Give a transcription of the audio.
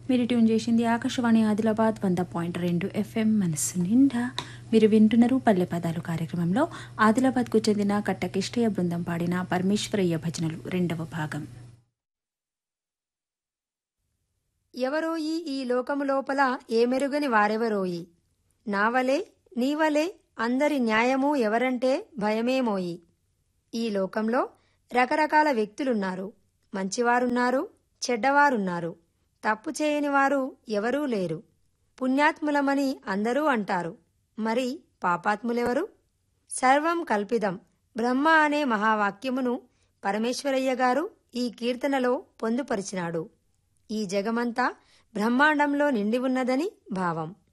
మీరు ట్యూన్ చేసింది ఆకాశవాణి ఆదిలాబాద్ వంద పాయింట్ రెండు ఎఫ్ఎం మనస్సు నిండా మీరు వింటున్నారు పల్లె పదాలు కార్యక్రమంలో ఆదిలాబాద్కు చెందిన కట్టకిష్టయ్య బృందం పాడిన పరమేశ్వరయ్య భజనలు రెండవ భాగం ఎవరోయి ఈ లోకము లోపల ఏమెరుగని వారెవరోయి నావలే నీవలే అందరి న్యాయము ఎవరంటే భయమేమోయి ఈ లోకంలో రకరకాల వ్యక్తులున్నారు మంచివారున్నారు చెడ్డవారున్నారు తప్పు చేయని వారు ఎవరూ లేరు పుణ్యాత్ములమని అందరూ అంటారు మరి పాపాత్ములెవరు సర్వం కల్పిదం బ్రహ్మ అనే మహావాక్యమును పరమేశ్వరయ్య గారు ఈ కీర్తనలో పొందుపరిచినాడు ఈ జగమంతా బ్రహ్మాండంలో నిండి ఉన్నదని భావం